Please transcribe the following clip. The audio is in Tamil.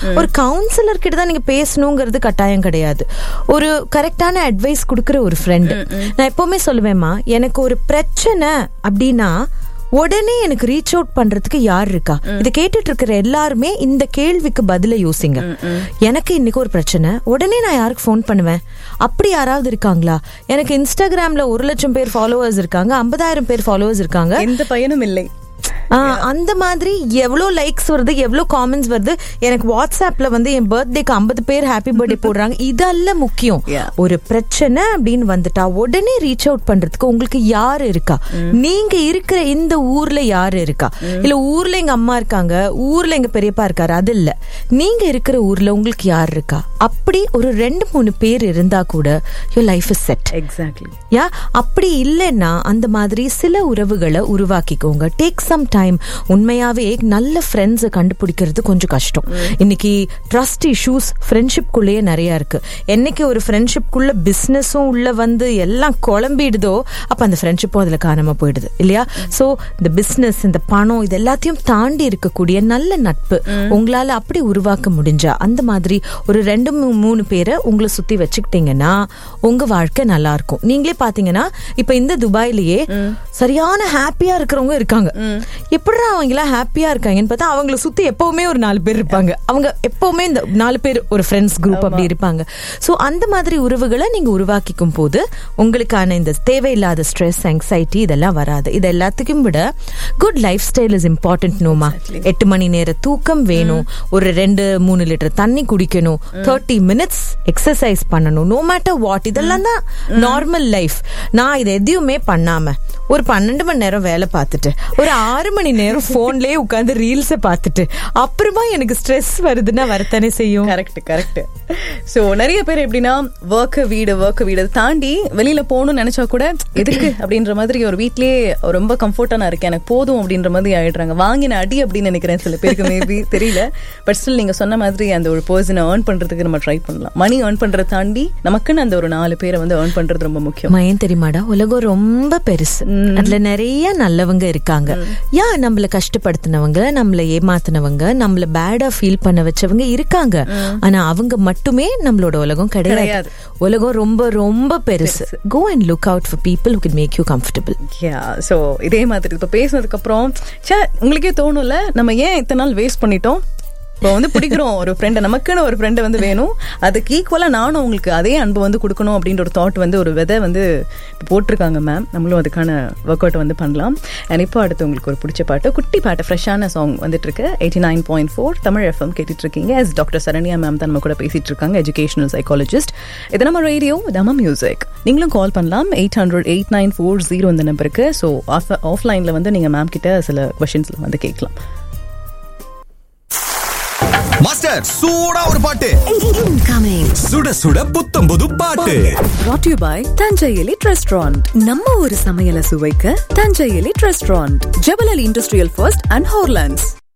ஒரு கவுன்சிலர் கிட்ட தான் நீங்க பேசணுங்கிறது கட்டாயம் கிடையாது ஒரு கரெக்டான அட்வைஸ் கொடுக்குற ஒரு ஃப்ரெண்ட் நான் எப்பவுமே சொல்லுவேம்மா எனக்கு ஒரு பிரச்சனை அப்படின்னா உடனே எனக்கு ரீச் அவுட் பண்றதுக்கு யார் இருக்கா இதை கேட்டுட்டு இருக்கிற எல்லாருமே இந்த கேள்விக்கு பதில யோசிங்க எனக்கு இன்னைக்கு ஒரு பிரச்சனை உடனே நான் யாருக்கு ஃபோன் பண்ணுவேன் அப்படி யாராவது இருக்காங்களா எனக்கு இன்ஸ்டாகிராம்ல ஒரு லட்சம் பேர் ஃபாலோவர்ஸ் இருக்காங்க ஐம்பதாயிரம் பேர் ஃபாலோவர்ஸ் இருக்காங்க எந்த பயனும் இல்லை ஆ, அந்த மாதிரி எவ்வளோ லைக்ஸ் வருது எவ்வளோ காமெண்ட்ஸ் வருது எனக்கு வாட்ஸ்அப்ல வந்து என் பர்த்டேக்கு ஐம்பது பேர் ஹாப்பி பர்த்டே போடுறாங்க இதெல்லாம் முக்கியம் Yeah. ஒரு பிரச்சனை அப்படின்னு வந்துட்டா உடனே ரீச் அவுட் பண்றதுக்கு உங்களுக்கு யார் இருக்கா நீங்க இருக்கிற இந்த ஊர்ல யாரு இருக்கா இல்ல ஊர்ல எங்க அம்மா இருக்காங்க ஊர்ல எங்க பெரியப்பா இருக்காரு அது இல்ல நீங்க இருக்கிற ஊர்ல உங்களுக்கு யார் இருக்கா அப்படி ஒரு ரெண்டு மூணு பேர் இருந்தா கூட your life is set exactly yeah அப்படி இல்லைன்னா அந்த மாதிரி சில உறவுகளை உருவாக்கிக்கோங்க டேக் சம் டைம் உண்மையாவே நல்ல ஃப்ரெண்ட்ஸை கண்டுபிடிக்கிறது கொஞ்சம் கஷ்டம் இன்னைக்கு ட்ரஸ்ட் இஷ்யூஸ் ஃப்ரெண்ட்ஷிப்குள்ளேயே நிறைய இருக்கு என்னைக்கு ஒரு ஃப்ரெண்ட்ஷிப்குள்ள பிஸ்னஸும் உள்ள வந்து எல்லாம் குழம்பிடுதோ அப்ப அந்த ஃப்ரெண்ட்ஷிப்பும் அதுல காணாம போயிடுது இல்லையா சோ இந்த பிசினஸ் இந்த பணம் இது எல்லாத்தையும் தாண்டி இருக்கக்கூடிய நல்ல நட்பு உங்களால அப்படி உருவாக்க முடிஞ்சா அந்த மாதிரி ஒரு ரெண்டு மூ- மூணு பேரை உங்களை சுத்தி வச்சுக்கிட்டீங்கன்னா உங்க வாழ்க்கை நல்லா இருக்கும் நீங்களே பாத்தீங்கன்னா இப்ப இந்த துபாயிலேயே சரியான ஹாப்பியா இருக்கிறவங்க இருக்காங்க எப்படிடா அவங்க எல்லாம் ஹாப்பியா இருக்காங்கன்னு பார்த்தா அவங்கள சுத்தி எப்பவுமே ஒரு நாலு பேர் இருப்பாங்க அவங்க எப்பவுமே இந்த நாலு பேர் ஒரு ஃப்ரெண்ட்ஸ் குரூப் அப்படி இருப்பாங்க சோ அந்த மாதிரி உறவுகளை நீங்க உருவாக்கிக்கும் போது உங்களுக்கான இந்த தேவையில்லாத ஸ்ட்ரெஸ் anxiety இதெல்லாம் வராது இது எல்லாத்துக்கும் விட good lifestyle is important நோமா எட்டு மணி நேர தூக்கம் வேணும் ஒரு ரெண்டு மூணு லிட்டர் தண்ணி குடிக்கணும் தேர்ட்டி மினிட்ஸ் எக்ஸசைஸ் பண்ணணும் நோ மேட்டர் வாட் இதெல்லாம் தான் நார்மல் லைஃப் நான் இது எதையுமே பண்ணாம ஒரு பன்னெண்டு மணி நேரம் வேலை பார்த்துட்டு ஒரு ஆறு மணி நேரம் போன்லயே உட்காந்து ரீல்ஸை பார்த்துட்டு அப்புறமா எனக்கு ஸ்ட்ரெஸ் வருதுன்னா வரத்தானே செய்யும் கரெக்ட் கரெக்ட் சோ நிறைய பேர் எப்படின்னா ஒர்க் வீடு ஒர்க் வீடு அதை தாண்டி வெளியில போகணும்னு நினைச்சா கூட எதுக்கு அப்படின்ற மாதிரி ஒரு வீட்லயே ரொம்ப கம்ஃபர்ட்டா நான் இருக்கேன் எனக்கு போதும் அப்படின்ற மாதிரி ஆயிடுறாங்க வாங்கின அடி அப்படின்னு நினைக்கிறேன் சில பேருக்கு மேபி தெரியல பட் ஸ்டில் நீங்க சொன்ன மாதிரி அந்த ஒரு பர்சனை ஏர்ன் பண்றதுக்கு நம்ம ட்ரை பண்ணலாம் மணி ஏர்ன் பண்றதை தாண்டி நமக்குன்னு அந்த ஒரு நாலு பேரை வந்து ஏர்ன் பண்றது ரொம்ப முக்கியம் மயம் தெரியுமாடா உலகம் ரொம்ப பெருசு அதுல நிறைய நல்லவங்க இருக்காங்க யா நம்மள கஷ்டப்படுத்தினவங்க நம்மள ஏமாத்தினவங்க நம்மள பேடா ஃபீல் பண்ண வச்சவங்க இருக்காங்க ஆனா அவங்க மட்டுமே நம்மளோட உலகம் கிடையாது கிடையாது. உலகம் ரொம்ப ரொம்ப பெருசு go and look out for people who can make you comfortable yeah so இதே மாதிரி இப்போ பேசினதுக்கு அப்புறம் ச்சே உங்களுக்கே தோணும்ல நம்ம ஏன் இத்தனை நாள் வேஸ்ட் பண்ணிட்டோம் இப்போ வந்து பிடிக்கிறோம் ஒரு ஃப்ரெண்டை நமக்குன்னு ஒரு ஃப்ரெண்டு வந்து வேணும் அதுக்கு ஈக்குவலாக நானும் உங்களுக்கு அதே அன்பு வந்து கொடுக்கணும் அப்படின்ற ஒரு தாட் வந்து ஒரு விதை வந்து இப்போ போட்டிருக்காங்க மேம் நம்மளும் அதுக்கான ஒர்க் அவுட் வந்து பண்ணலாம் அண்ட் இப்போ அடுத்து உங்களுக்கு ஒரு பிடிச்ச பாட்டு குட்டி பாட்டு ஃப்ரெஷ்ஷான சாங் வந்துட்டு இருக்கு eighty nine point four Tamil FM கேட்டுட்டு இருக்கீங்க எஸ் டாக்டர் சரண்யா மேம் தான் நம்ம கூட பேசிட்டு இருக்காங்க எஜுகேஷனல் சைக்காலஜிஸ்ட் இது நம்ம ரேடியோ நம்ம மியூசிக் நீங்களும் கால் பண்ணலாம் eight hundred eight nine four zero இந்த நம்பருக்கு ஸோ ஆஃப் ஆஃப்லைனில் வந்து நீங்கள் மேம் கிட்ட சில கொஷின்ஸில் வந்து கேட்கலாம் மாஸ்டர் சூடா ஒரு பாட்டு Incoming. சுட சுட புத்தம் புது பாட்டு Brought to you by Thanjai elite restaurant நம்ம ஒரு சமையலை சுவைக்க Thanjai elite restaurant Jebel Ali industrial first and ஹோர்லாண்ட்ஸ்